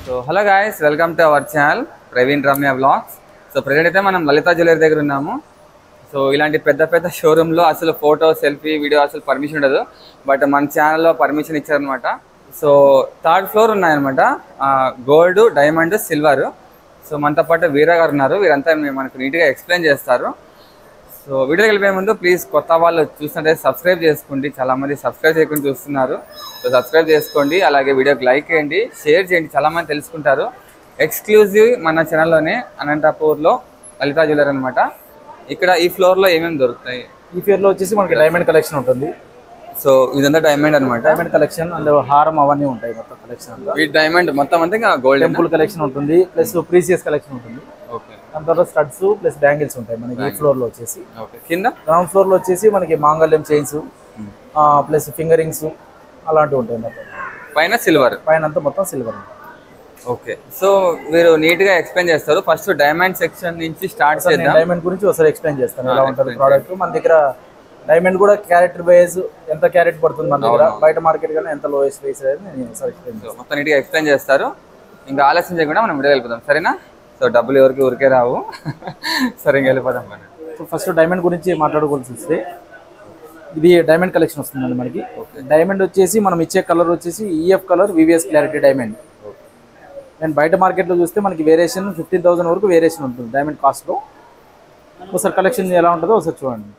So hello guys welcome to our channel Praveen Ramya blogs so present అయితే మనం లలిత jewellery దగ్గర ఉన్నాము సో ఇలాంటి పెద్ద పెద్ద షోరూంలో అసలు ఫోటో సెల్ఫీ వీడియో అసలు పర్మిషన్ ఉండదు బట్ మన ఛానల్లో పర్మిషన్ ఇచ్చారనమాట సో థర్డ్ ఫ్లోర్ ఉన్నాయన్నమాట గోల్డ్ డైమండ్ సిల్వర్ సో మనతో పాటు వీరా గారు ఉన్నారు వీరంతా మనకు నీట్గా ఎక్స్ప్లెయిన్ చేస్తారు సో వీడియోకి వెళ్ళిపోయే ముందు ప్లీజ్ కొత్త వాళ్ళు చూస్తుంటే సబ్స్క్రైబ్ చేసుకోండి చాలా మంది సబ్స్క్రైబ్ చేయకుండా చూస్తున్నారు సో సబ్స్క్రైబ్ చేసుకోండి అలాగే వీడియోకి లైక్ చేయండి షేర్ చేయండి చాలా మంది తెలుసుకుంటారు ఎక్స్క్లూజివ్ మన ఛానల్లోనే అనంతపూర్లో లలితా జ్యువెలరీ అనమాట ఇక్కడ ఈ ఫ్లోర్లో ఏమేమి దొరుకుతాయి ఈ పేరులో వచ్చేసి మనకి డైమండ్ కలెక్షన్ ఉంటుంది సో ఇదంతా డైమండ్ అనమాట డైమండ్ కలెక్షన్ అండ్ హారం అవన్నీ ఉంటాయి మొత్తం కలెక్షన్ అంతా ఈ డైమండ్ మొత్తం అంతా ఇంకా గోల్డ్ టెంపుల్ కలెక్షన్ ఉంటుంది ప్లస్ ప్రీసియస్ కలెక్షన్ ఉంటుంది ఓకే దాని తర్వాత స్టడ్స్ ప్లస్ బ్యాంగిల్స్ ఉంటాయి మనకి ఈ ఫ్లోర్ లో వచ్చేసి ఓకే కింద గ్రౌండ్ ఫ్లోర్ లో వచ్చేసి మనకి మాంగళ్యం చైన్స్ ప్లస్ ఫింగరింగ్స్ అలాంటివి ఉంటాయి మొత్తం పైన సిల్వర్ పైన అంతా మొత్తం సిల్వర్ ఓకే సో మీరు నీట్ గా ఎక్స్ప్లెయిన్ చేస్తారు ఫస్ట్ డైమండ్ సెక్షన్ నుంచి స్టార్ట్ చేద్దాం డైమండ్ గురించి ఒకసారి ఎక్స్ప్లెయిన్ చేస్తాను ఎలా ఉంటుంది ప్రోడక్ట్ మన దగ్గర డైమండ్ కూడా క్యారెట్ వైజ్ ఎంత క్యారెట్ పడుతుంది మన దగ్గర బయట మార్కెట్ కన్నా ఎంత లోయెస్ట్ ప్రైస్ అనేది నేను ఒకసారి ఎక్స్ప్లెయిన్ సో మొత్తం నీట్గా ఎక్స్ప్లెయిన్ చేస్తారు ఇంకా ఆలస్యం చేయకుండా మనం వీడియో వెళ్ళిపోదాం సరేనా సో డబ్బులు ఎవరికి ఊరికే రావు సరే ఇంకా వెళ్ళిపోదాం మనం సో ఫస్ట్ డైమండ్ గురించి మాట్లాడుకోవాల్సి వస్తే ఇది డైమండ్ కలెక్షన్ వస్తుందండి మనకి డైమండ్ వచ్చేసి మనం ఇచ్చే కలర్ వచ్చేసి E F colour VVS clarity diamond and బయట మార్కెట్లో చూస్తే మనకి వేరియేషన్ ఫిఫ్టీన్ థౌసండ్ వరకు వేరియేషన్ ఉంటుంది డైమండ్ కాస్ట్లో ఒకసారి కలెక్షన్ ఎలా ఉంటుందో ఒకసారి చూడండి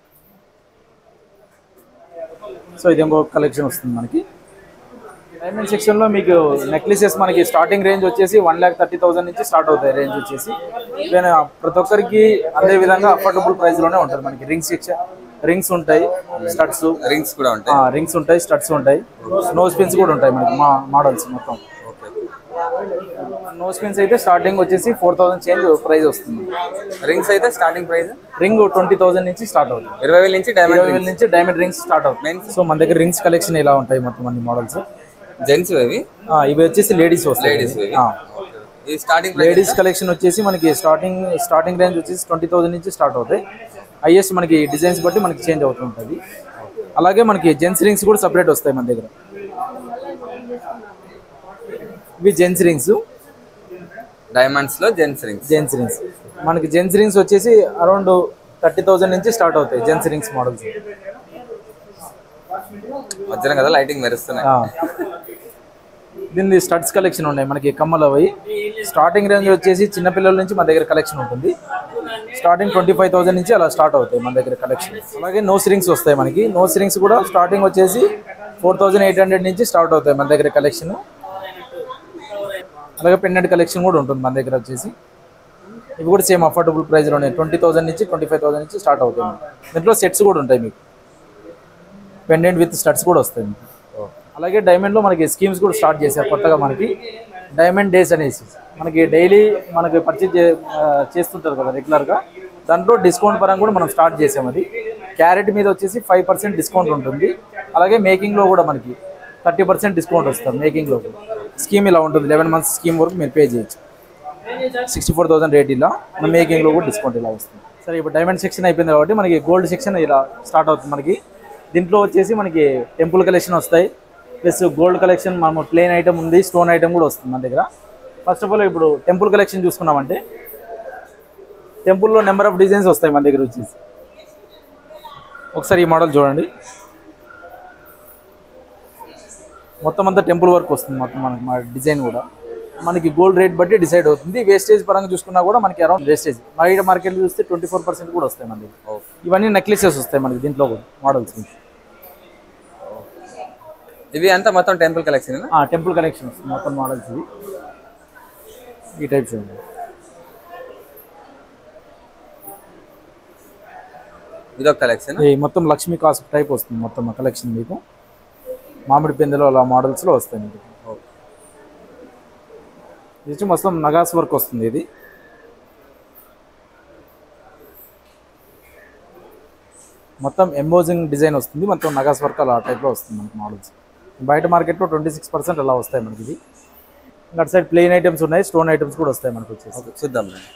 సో ఇది ఇంకో కలెక్షన్ వస్తుంది మనకి డైమండ్ సెక్షన్లో మీకు నెక్లెసెస్ మనకి స్టార్టింగ్ రేంజ్ వచ్చేసి వన్ ల్యాక్ థర్టీ థౌసండ్ నుంచి స్టార్ట్ అవుతాయి రేంజ్ వచ్చేసి ఈవెన్ ప్రతి ఒక్కరికి అదే విధంగా అఫోర్డబుల్ ప్రైస్లోనే ఉంటుంది మనకి రింగ్స్ సెక్షన్ రింగ్స్ ఉంటాయి స్టడ్స్ రింగ్స్ కూడా ఉంటాయి రింగ్స్ ఉంటాయి స్టడ్స్ ఉంటాయి నోస్ పిన్స్ కూడా ఉంటాయి మనకి మా మోడల్స్ మొత్తం ఓకే నోస్ పిన్స్ అయితే స్టార్టింగ్ వచ్చేసి ఫోర్ థౌసండ్ చేంజ్ ప్రైస్ వస్తుంది రింగ్స్ అయితే starting price ring twenty thousand నుంచి స్టార్ట్ అవుతుంది ఇరవై వేల నుంచి డైమండ్ ఇరవై వేల నుంచి డైమండ్ రింగ్స్ స్టార్ట్ అవుతుంది సో మన దగ్గర రింగ్స్ కలెక్షన్ ఇలా ఉంటాయి మొత్తం అన్ని మోడల్స్ జెంట్స్ ఇవి ఇవి వచ్చేసి లేడీస్ వస్తాయి లేడీస్ ఇవి ఆ. ఈ స్టార్టింగ్ ప్రైస్ లేడీస్ కలెక్షన్ వచ్చేసి మనకి స్టార్టింగ్ స్టార్టింగ్ రేంజ్ వచ్చేసి ట్వంటీ థౌసండ్ నుంచి స్టార్ట్ అవుతాయి హైయెస్ట్ మనకి డిజైన్స్ బట్టి మనకి చేంజ్ అవుతుంటుంది అలాగే మనకి జెంట్స్ రింగ్స్ కూడా సపరేట్ వస్తాయి మన దగ్గర ఇవి జెంట్స్ రింగ్స్ డైమండ్స్ లో జెంట్స్ రింగ్స్ జెంట్స్ రింగ్స్ మనకి జెంట్స్ రింగ్స్ వచ్చేసి అరౌండ్ థర్టీ థౌసండ్ నుంచి స్టార్ట్ అవుతాయి జెంట్స్ రింగ్స్ మోడల్స్ వచ్చిన కదా లైటింగ్ మెరుస్తున్నాయి దీన్ని స్టడ్స్ కలెక్షన్ ఉన్నాయి మనకి కమ్మలు అవి స్టార్టింగ్ రేంజ్ వచ్చేసి చిన్నపిల్లల నుంచి మన దగ్గర కలెక్షన్ ఉంటుంది స్టార్టింగ్ ట్వంటీ ఫైవ్ థౌసండ్ నుంచి అలా స్టార్ట్ అవుతాయి మన దగ్గర కలెక్షన్ అలాగే నోస్ రింగ్స్ వస్తాయి మనకి నోస్ రింగ్స్ కూడా స్టార్టింగ్ వచ్చేసి ఫోర్ థౌసండ్ ఎయిట్ హండ్రెడ్ నుంచి స్టార్ట్ అవుతాయి మన దగ్గర కలెక్షన్ అలాగే పెండెంట్ కలెక్షన్ కూడా ఉంటుంది మన దగ్గర వచ్చేసి ఇవి కూడా సేమ్ అఫోర్డబుల్ ప్రైస్లో ఉన్నాయి ట్వంటీ థౌసండ్ నుంచి ట్వంటీ ఫైవ్ థౌసండ్ నుంచి స్టార్ట్ అవుతాయి మనకి. దీంట్లో సెట్స్ కూడా ఉంటాయి మీకు పెండెంట్ విత్ స్టడ్స్ కూడా వస్తాయి మీకు అలాగే డైమండ్లో మనకి స్కీమ్స్ కూడా స్టార్ట్ చేశారు కొత్తగా మనకి డైమండ్ డేస్ అనేసి మనకి డైలీ మనకి పర్చేజ్ చేస్తుంటారు కదా రెగ్యులర్గా దాంట్లో డిస్కౌంట్ పరంగా కూడా మనం స్టార్ట్ చేసాం అది క్యారెట్ మీద వచ్చేసి ఫైవ్ పర్సెంట్ డిస్కౌంట్ ఉంటుంది అలాగే మేకింగ్లో కూడా మనకి థర్టీ పర్సెంట్ డిస్కౌంట్ వస్తుంది మేకింగ్లో కూడా స్కీమ్ ఇలా ఉంటుంది లెవెన్ మంత్స్ స్కీమ్ వరకు మీరు పే చేయొచ్చు సిక్స్టీ ఫోర్ థౌసండ్ రేట్ ఇలా మన మేకింగ్లో కూడా డిస్కౌంట్ ఇలా వస్తుంది సరే ఇప్పుడు డైమండ్ సెక్షన్ అయిపోయింది కాబట్టి మనకి గోల్డ్ సెక్షన్ ఇలా స్టార్ట్ అవుతుంది మనకి దీంట్లో వచ్చేసి మనకి టెంపుల్ కలెక్షన్ వస్తాయి ప్లస్ గోల్డ్ కలెక్షన్ మనము ప్లేన్ ఐటమ్ ఉంది స్టోన్ ఐటమ్ కూడా వస్తుంది మన దగ్గర ఫస్ట్ ఆఫ్ ఆల్ ఇప్పుడు టెంపుల్ కలెక్షన్ చూసుకున్నామంటే టెంపుల్లో నెంబర్ ఆఫ్ డిజైన్స్ వస్తాయి మన దగ్గర వచ్చేసి ఒకసారి ఈ మోడల్ చూడండి మొత్తం అంతా టెంపుల్ వర్క్ వస్తుంది మొత్తం మనకి మా డిజైన్ కూడా మనకి గోల్డ్ రేట్ బట్టి డిసైడ్ అవుతుంది వేస్టేజ్ పరంగా చూసుకున్నా కూడా మనకి అరౌండ్ వేస్టేజ్ బయట మార్కెట్లో చూస్తే ట్వంటీ ఫోర్ పర్సెంట్ కూడా వస్తాయి మన దగ్గర ఇవన్నీ నెక్లెసెస్ వస్తాయి మనకి దీంట్లో కూడా మోడల్స్ ఇవి అంతా మొత్తం టెంపుల్ కలెక్షన్ టెంపుల్ కలెక్షన్ వస్తుంది మొత్తం మోడల్స్ ఇవి ఈ టైప్స్ అండి ఇదొక కలెక్షన్ ఈ మొత్తం లక్ష్మీ కాస్ట్ టైప్ వస్తుంది మొత్తం కలెక్షన్ మీకు మామిడి పిందెలు అలా మోడల్స్లో వస్తాయి మీకు ఇది వచ్చి మొత్తం నగాస్ వర్క్ వస్తుంది ఇది మొత్తం ఎంబోజింగ్ డిజైన్ వస్తుంది మొత్తం నగాస్ వర్క్ అలా టైప్లో వస్తుంది మనకి మోడల్స్ బయట మార్కెట్లో ట్వంటీ సిక్స్ పర్సెంట్ అలా వస్తాయి మనకి ఇది ఇంకా అటు సైడ్ ప్లెయిన్ ఐటమ్స్ ఉన్నాయి స్టోన్ ఐటమ్స్ కూడా వస్తాయి మనకి వచ్చేసి చూద్దాం రండి.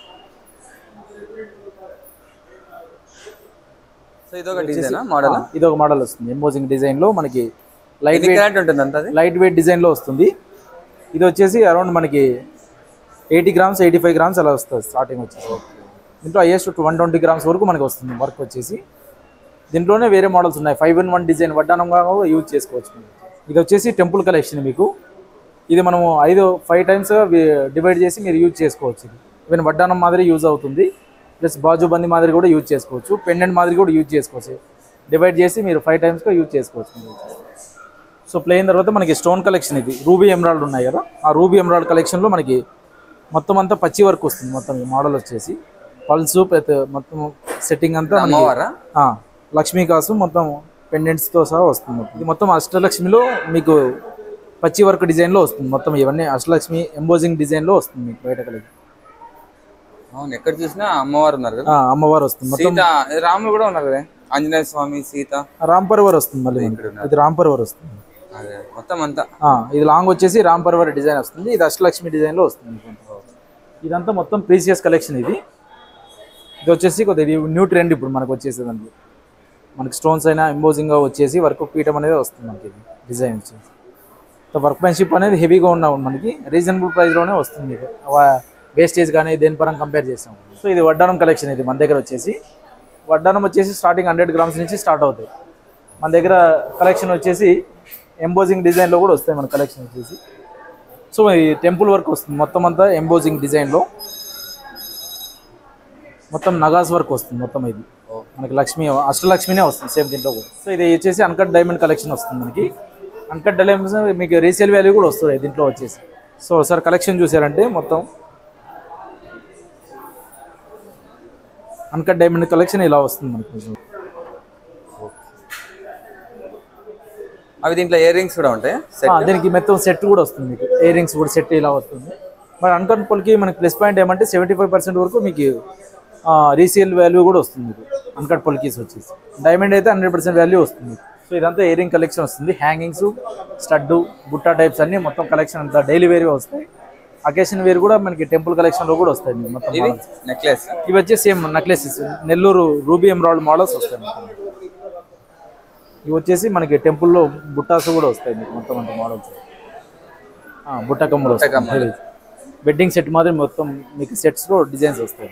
సో ఇదొక డిజైన్ మోడల్ ఇది ఒక మోడల్ వస్తుంది ఎంబోజింగ్ డిజైన్లో మనకి లైట్ ఎన్ని క్యారెట్ ఉంటుంది అంత అది లైట్ వెయిట్ డిజైన్లో వస్తుంది ఇది వచ్చేసి అరౌండ్ మనకి eighty grams eighty five grams అలా వస్తుంది స్టార్టింగ్ వచ్చేసి దీంట్లో హైయెస్ట్ వన్ ట్వంటీ గ్రామ్స్ వరకు మనకి వస్తుంది వర్క్ వచ్చేసి దీంట్లోనే వేరే మోడల్స్ ఉన్నాయి ఫైవ్ ఇన్ వన్ డిజైన్ వడ్డానంగా కూడా యూజ్ చేసుకోవచ్చు మీరు. ఇది వచ్చేసి టెంపుల్ కలెక్షన్ మీకు ఇది మనము ఐదు ఫైవ్ టైమ్స్ డివైడ్ చేసి మీరు యూజ్ చేసుకోవచ్చు ఇది ఈవెన్ వడ్డానం మాదిరి యూజ్ అవుతుంది ప్లస్ బాజుబంది మాదిరి కూడా యూజ్ చేసుకోవచ్చు పెండెంట్ మాదిరి కూడా యూజ్ చేసుకోవచ్చు డివైడ్ చేసి మీరు ఫైవ్ టైమ్స్గా యూజ్ చేసుకోవచ్చు మీరు. సో ప్లేయిన్ తర్వాత మనకి స్టోన్ కలెక్షన్ ఇది రూబీ ఎమరాల్డ్ ఉన్నాయి కదా ఆ రూబీ ఎమరాల్డ్ కలెక్షన్లో మనకి మొత్తం అంతా పచ్చి వర్క్ వస్తుంది మొత్తం ఈ మోడల్ వచ్చేసి పల్స్ ప్రతి మొత్తం సెట్టింగ్ అంతా మనకి అమ్మవారా ఆ, లక్ష్మీ కాసు మొత్తం పెండెంట్స్తో సహా వస్తుంది మొత్తం. ఇది మొత్తం అష్టలక్ష్మిలో మీకు పచ్చి వర్క్ డిజైన్లో వస్తుంది మొత్తం ఇవన్నీ అష్టలక్ష్మి ఎంబోజింగ్ డిజైన్లో వస్తుంది మీకు బయట కలిగి అవును ఎక్కడ చూసినా అమ్మవారు ఉన్నారు కదా ఆ, అమ్మవారు వస్తుంది మొత్తం సీత రాములు కూడా ఉన్నారు కదా ఆంజనేయ స్వామి సీత రాంపర్వర్ వస్తుంది మళ్ళీ మనకి. ఇది రాంపర్వర్ వస్తుంది అదే మొత్తం అంతా ఆ, ఇది లాంగ్ వచ్చేసి రాంపర్వర్ డిజైన్ వస్తుంది ఇది అష్టలక్ష్మి డిజైన్లో వస్తుంది మీకు. ఇదంతా మొత్తం ప్రీసియస్ కలెక్షన్ ఇది ఇది వచ్చేసి కొద్దిగా ఇది న్యూ ట్రెండ్ ఇప్పుడు మనకు వచ్చేసేది అందులో మనకి స్టోన్స్ అయినా ఎంబోజింగ్గా వచ్చేసి వర్క్ పీఠం అనేది వస్తుంది మనకి ఇది డిజైన్ వచ్చేసి వర్క్ మెన్షిప్ అనేది హెవీగా ఉన్న మనకి రీజనబుల్ ప్రైస్లోనే వస్తుంది మీకు వేస్టేజ్ కానీ దేని పరంగా కంపేర్ చేస్తాం సో ఇది వడ్డానం కలెక్షన్ ఇది మన దగ్గర వచ్చేసి వడ్డానం వచ్చేసి స్టార్టింగ్ హండ్రెడ్ గ్రామ్స్ నుంచి స్టార్ట్ అవుతాయి మన దగ్గర కలెక్షన్ వచ్చేసి ఎంబోజింగ్ డిజైన్లో కూడా వస్తాయి మన కలెక్షన్ వచ్చేసి సో ఈ టెంపుల్ వర్క్ వస్తుంది మొత్తం అంతా ఎంబోజింగ్ డిజైన్లో మొత్తం నగాస్ వర్క్ వస్తుంది మొత్తం ఇది మనకి లక్ష్మి అష్టలక్ష్మినే వస్తుంది సేమ్ దీంట్లో కూడా సో ఇది వచ్చేసి అన్కట్ డైమండ్ కలెక్షన్ వస్తుంది మనకి అన్కట్ డైమండ్స్ మీకు రీసేల్ వాల్యూ కూడా వస్తుంది దీంట్లో వచ్చేసి సో సార్ కలెక్షన్ చూసారంటే మొత్తం అన్కట్ డైమండ్ కలెక్షన్ ఇలా వస్తుంది మనకి అవి దీంట్లో ఇయర్ రింగ్స్ కూడా ఉంటాయి ఆ, దీనికి మొత్తం సెట్ కూడా వస్తుంది మీకు ఇయర్ రింగ్స్ కూడా సెట్ ఇలా వస్తుంది మరి అన్కట్ పొల్కి మనకి ప్లస్ పాయింట్ ఏమంటే సెవెంటీ ఫైవ్ పర్సెంట్ వరకు మీకు రీసేల్ వాల్యూ కూడా వస్తుంది మీకు అన్కట్ పొల్కీస్ వచ్చేసి డైమండ్ అయితే హండ్రెడ్ పర్సెంట్ వాల్యూ వస్తుంది సో ఇదంతా ఇయర్ రింగ్ కలెక్షన్ వస్తుంది హ్యాంగింగ్స్ స్టడ్డు బుట్టా టైప్స్ అన్ని మొత్తం కలెక్షన్ అంతా డైలీ వేర్ వస్తాయి అకేషన్ వేర్ కూడా మనకి టెంపుల్ కలెక్షన్లో కూడా వస్తాయి మీకు మొత్తం ఇవి models. నెక్లెస్ ఇవి వచ్చి same necklaces Nellore ruby emerald models వస్తాయి మొత్తం. ఇవి వచ్చేసి మనకి టెంపుల్లో బుట్టాస్ కూడా వస్తాయి మీకు మొత్తం అంత మోడల్స్ బుట్ట కమ్మలు వస్తాయి వెడ్డింగ్ సెట్ మాదిరి మొత్తం మీకు సెట్స్లో డిజైన్స్ వస్తాయి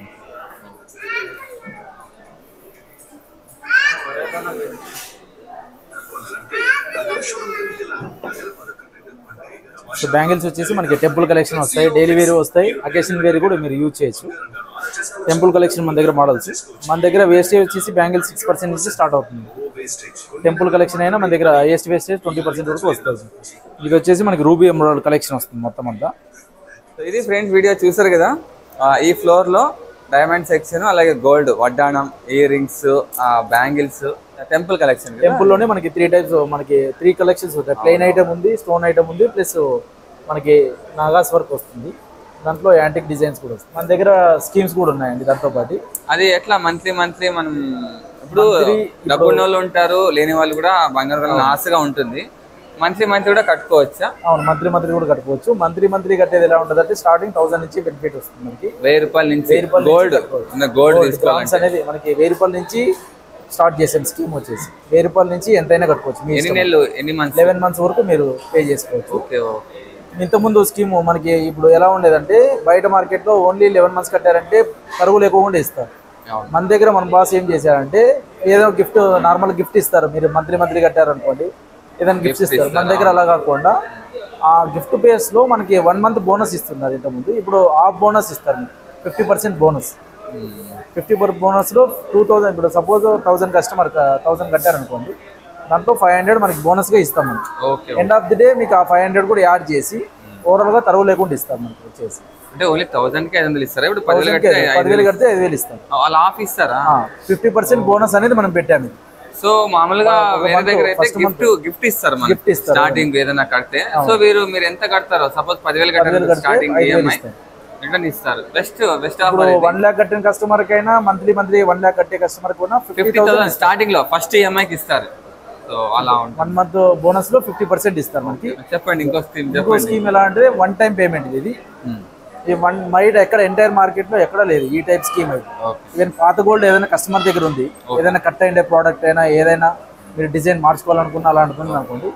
సో బ్యాంగిల్స్ వచ్చేసి మనకి టెంపుల్ కలెక్షన్ వస్తాయి డైలీ వేర్ వస్తాయి అకేషన్ వేర్ కూడా మీరు యూజ్ చేయొచ్చు టెంపుల్ కలెక్షన్ మన దగ్గర మోడల్స్ మన దగ్గర వేస్టేజ్ వచ్చేసి బ్యాంగిల్ సిక్స్ పర్సెంట్ నుంచి స్టార్ట్ అవుతుంది టెంపుల్ కలెక్షన్ అయినా మన దగ్గర హైయెస్ట్ వేస్టేజ్ ట్వంటీ పర్సెంట్ వరకు వస్తుంది ఇది వచ్చేసి మనకి రూబీ ఎమరాల్డ్ కలెక్షన్ వస్తుంది మొత్తం అంతా సో ఇది ఫ్రెండ్స్ వీడియో చూసారు కదా ఆ, ఈ ఫ్లోర్ లో డైమండ్ సెక్షన్ అలాగే గోల్డ్ వడ్డానం earrings bangles temple collection టెంపుల్లోనే మనకి త్రీ టైప్స్ మనకి త్రీ కలెక్షన్స్ ఉంటాయి ప్లెయిన్ ఐటమ్ ఉంది స్టోన్ ఐటమ్ ఉంది ప్లస్ మనకి నాగాస్ వర్క్ వస్తుంది దాంట్లో యాంటిక్ డిజైన్స్ కూడా వస్తుంది మన దగ్గర స్కీమ్స్ కూడా ఉన్నాయండి దాంతో పాటు అది ఎట్లా మంత్లీ మంత్లీ మనం ఇప్పుడు Monthly డబ్బు ఉన్న వాళ్ళు ఉంటారు లేని వాళ్ళు కూడా బంగారం కొనాలని ఆశగా ఉంటుంది మంత్లీ మంత్లీ కూడా కట్టుకోవచ్చా అవును మంత్లీ మంత్లీ కూడా కట్టుకోవచ్చు మంత్లీ మంత్లీ కట్టేది ఎలా ఉంటుంది అంటే స్టార్టింగ్ థౌసండ్ నుంచి బెనిఫిట్ వస్తుంది మనకి వెయ్యి రూపాయల నుంచి వెయ్యి రూపాయల నుంచి గోల్డ్ కట్టుకోవచ్చు. గోల్డ్ గ్రామ్స్ తీసుకోవాలంటే అనేది మనకి వెయ్యి రూపాయల నుంచి స్టార్ట్ చేసాం స్కీమ్ వచ్చేసి వెయ్యి రూపాయల నుంచి ఎంతైనా కట్టుకోవచ్చు మీ ఎన్ని నెలలు ఎన్ని మంత్స్ లెవెన్ మంత్స్ వరకు మీరు పే చేసుకోవచ్చు ఓకే ఓకే ఇంతకుముందు స్కీమ్ మనకి ఇప్పుడు ఎలా ఉండేదంటే బయట మార్కెట్లో ఓన్లీ లెవెన్ మంత్స్ కట్టారంటే కరువు లేకుండా ఇస్తారు అవును. మన దగ్గర మన బాస్ ఏం చేశారంటే ఏదో గిఫ్ట్ నార్మల్ గిఫ్ట్ ఇస్తారు మీరు మంత్లీ మంత్లీ కట్టారనుకోండి ఏదైనా గిఫ్ట్ ఇస్తారు మన దగ్గర అలా కాకుండా ఆ గిఫ్ట్ బేస్ లో మనకి వన్ మంత్ బోనస్ ఇస్తున్నారు ఇంతకుముందు ఇప్పుడు హాఫ్ బోనస్ ఇస్తారు fifty percent bonus fifty per bonus లో టూ థౌసండ్ ఇప్పుడు సపోజ్ థౌసండ్ కస్టమర్ థౌసండ్ కట్టారనుకోండి దాంట్లో ఫైవ్ హండ్రెడ్ మనకి బోనస్ గా ఇస్తాం మనం okay end of the day మీకు ఆ ఫైవ్ హండ్రెడ్ కూడా యాడ్ చేసి ఓవరాల్ గా తరువు లేకుండా ఇస్తాం మనకి వచ్చేసి అంటే ఓన్లీ థౌసండ్ కి ఐదు వందలు ఇస్తారా ఇప్పుడు పదివేలు థౌసండ్కి కడితే ఐదు పదివేలు కడితే ఐదు వేలు ఇస్తాం వాళ్ళు ఆఫ్ ఇస్తారా ఫిఫ్టీ పర్సెంట్ బోనస్ అనేది మనం పెట్టాము ఇది. సో మామూలుగా వేరే month, దగ్గర అయితే first గిఫ్ట్ గిఫ్ట్ ఇస్తారు మనకి Gift ఇస్తారు. స్టార్టింగ్ ఏదైనా కడితే సో మీరు మీరు ఎంత కడతారో సపోజ్ పదివేలు కట్టారు కడితే స్టార్టింగ్ ఐదు వేలు ఈఎంఐ ఇస్తారు. రిటర్న్ ఇస్తారు బెస్ట్ బెస్ట్ ఇప్పుడు ఆఫర్ వన్ ల్యాక్ కట్టిన కస్టమర్ కైనా మంత్లీ మంత్లీ వన్ ల్యాక్ కట్టే కస్టమర్ కూడా ఫిఫ్టీ ఫిఫ్టీ థౌసండ్ స్టార్టింగ్ లో ఫస్ట్ ఈఎంఐకి ఇస్తారు సో అలా ఉంటుంది వన్ మంత్ బోనస్ లో ఫిఫ్టీ పర్సెంట్ ఇస్తారు మనకి చెప్పండి ఇంకో స్కీమ్ ఇంకో చెప్పండి స్కీమ్ ఎలా అంటే వన్ టైం పేమెంట్ ఇది Hmm. ఈ వన్ బయట ఎక్కడ ఎంటైర్ మార్కెట్ లో ఎక్కడ లేదు ఈ టైప్ స్కీమ్ అయితే ఓకే ఈవెన్ పాత గోల్డ్ ఏదైనా కస్టమర్ దగ్గర ఉంది ఏదైనా కట్ అయ్యే ప్రోడక్ట్ అయినా ఏదైనా మీరు డిజైన్ మార్చుకోవాలనుకున్నా అలా అనుకున్నా అనుకోండి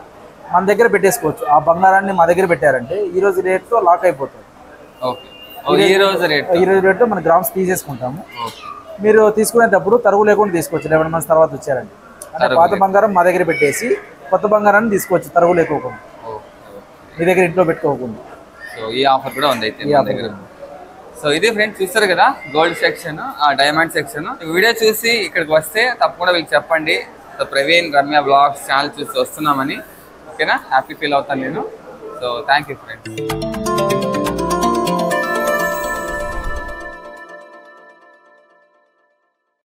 మన దగ్గర పెట్టేసుకోవచ్చు ఆ బంగారాన్ని మా దగ్గర పెట్టారంటే ఈ రోజు రేట్తో లాక్ అయిపోతుంది ఓకే ఓ, ఈ రోజు రేట్ ఈ రోజు రేట్తో మన గ్రామ్స్ తీసేసుకుంటాము ఓకే మీరు తీసుకునేటప్పుడు తరుగు లేకుండా తీసుకోవచ్చు లెవెన్ మంత్స్ తర్వాత వచ్చారండి అంటే పాత బంగారం మా దగ్గర పెట్టేసి కొత్త బంగారాన్ని తీసుకోవచ్చు తరుగు లేకోకుండా ఓకే మీ దగ్గర ఇంట్లో పెట్టుకోకుండా సో ఈ ఆఫర్ కూడా ఉంది అయితే మన దగ్గర సో ఇది ఫ్రెండ్స్ చూస్తారు కదా గోల్డ్ సెక్షన్ ఆ డైమండ్ సెక్షన్ వీడియో చూసి ఇక్కడికి వస్తే తప్పకుండా వీళ్ళకి చెప్పండి so Praveen Ramya vlogs channel చూసి వస్తున్నామని ఓకేనా హ్యాపీ ఫీల్ అవుతాను నేను సో థ్యాంక్ యూ ఫ్రెండ్స్